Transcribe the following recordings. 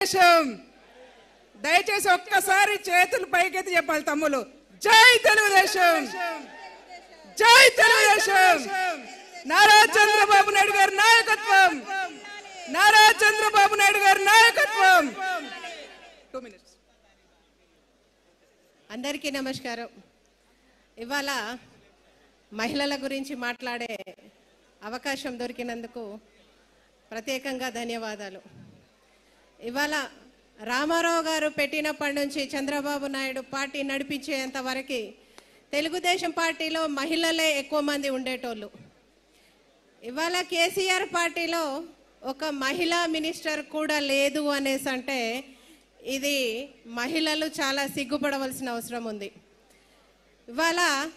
తెలుగుదేశం దయచేసి ఒక్కసారి చేతులు పైకెత్తి చెప్పాలి తమ్ములు జై తెలుగుదేశం జై తెలుగుదేశం నారా చంద్రబాబు నాయుడు గారి నాయకత్వం నారా చంద్రబాబు నాయుడు గారి నాయకత్వం టూ మినిట్స్ అందరికీ నమస్కారం ఇవాళ మహిళల గురించి మాట్లాడే అవకాశం దొరికినందుకు ప్రత్యేకంగా ధన్యవాదాలు ఇవాళ రామారావు గారు పెట్టినప్పటి నుంచి చంద్రబాబు నాయుడు పార్టీ నడిపించేంత వరకు తెలుగుదేశం పార్టీలో మహిళలే ఎక్కువ మంది ఉండేటోళ్ళు ఇవాళ కేసీఆర్ పార్టీలో ఒక మహిళా మినిస్టర్ కూడా లేదు అనేసి అంటే ఇది మహిళలు చాలా సిగ్గుపడవలసిన అవసరం ఉంది ఇవాళ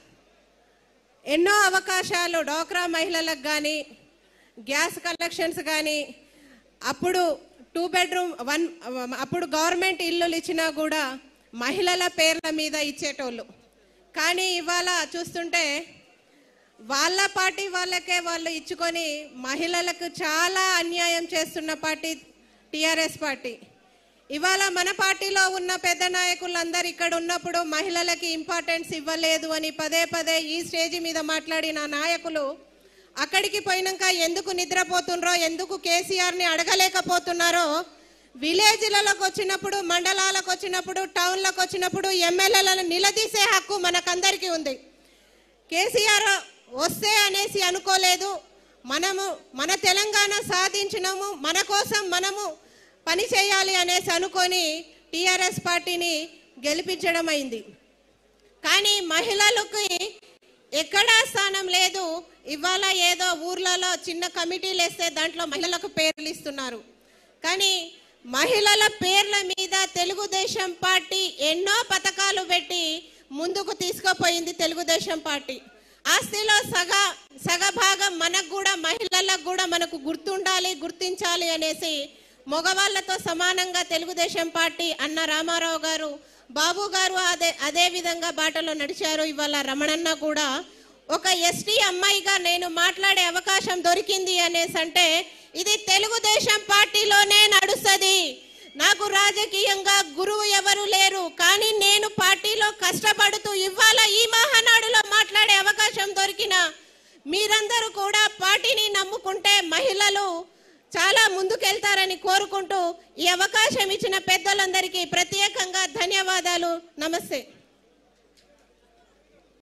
ఎన్నో అవకాశాలు డోక్రా మహిళలకు కానీ గ్యాస్ కలెక్షన్స్ కానీ అప్పుడు టూ బెడ్రూమ్ వన్ అప్పుడు గవర్నమెంట్ ఇల్లులు ఇచ్చినా కూడా మహిళల పేర్ల మీద ఇచ్చేటోళ్ళు కానీ ఇవాళ చూస్తుంటే వాళ్ళ పార్టీ వాళ్ళకే వాళ్ళు ఇచ్చుకొని మహిళలకు చాలా అన్యాయం చేస్తున్న పార్టీ టిఆర్ఎస్ పార్టీ ఇవాళ మన పార్టీలో ఉన్న పెద్ద నాయకులందరూ ఇక్కడ ఉన్నప్పుడు మహిళలకి ఇంపార్టెన్స్ ఇవ్వలేదు అని పదే పదే ఈ స్టేజ్ మీద మాట్లాడిన నాయకులు అక్కడికి పోయినాక ఎందుకు నిద్రపోతుండ్రో ఎందుకు కేసీఆర్ని అడగలేకపోతున్నారో విలేజ్లలోకి వచ్చినప్పుడు మండలాలకు వచ్చినప్పుడు టౌన్లకు వచ్చినప్పుడు ఎమ్మెల్యేలను నిలదీసే హక్కు మనకందరికీ ఉంది కేసీఆర్ వస్తే అనేసి అనుకోలేదు మనము మన తెలంగాణ సాధించినాము మన కోసం మనము పని చేయాలి అనేసి అనుకొని టీఆర్ఎస్ పార్టీని గెలిపించడం అయింది కానీ మహిళలకి ఎక్కడా స్థానం లేదు ఇవాళ ఏదో ఊర్లలో చిన్న కమిటీలు వేస్తే దాంట్లో మహిళలకు పేర్లు ఇస్తున్నారు కానీ మహిళల పేర్ల మీద తెలుగుదేశం పార్టీ ఎన్నో పథకాలు పెట్టి ముందుకు తీసుకుపోయింది తెలుగుదేశం పార్టీ ఆస్తిలో సగ సగభాగం మనకు కూడా మహిళలకు కూడా మనకు గుర్తుండాలి గుర్తించాలి అనేసి మగవాళ్ళతో సమానంగా తెలుగుదేశం పార్టీ అన్న రామారావు గారు బాబు గారు అదే అదే విధంగా బాటలో నడిచారు ఇవాళ రమణన్న కూడా ఒక ఎస్టీ అమ్మాయిగా నేను మాట్లాడే అవకాశం దొరికింది అనేసి అంటే ఇది తెలుగుదేశం పార్టీలోనే నడుస్తుంది నాకు రాజకీయంగా గురువు ఎవరు లేరు కానీ నేను పార్టీలో కష్టపడుతూ ఇవాళ ఈ మహానాడులో మాట్లాడే అవకాశం దొరికిన మీరందరూ కూడా పార్టీని నమ్ముకుంటే మహిళలు చాలా ముందుకెళ్తారని కోరుకుంటూ ఈ అవకాశం ఇచ్చిన పెద్దలందరికీ ప్రత్యేకంగా ధన్యవాదాలు నమస్తే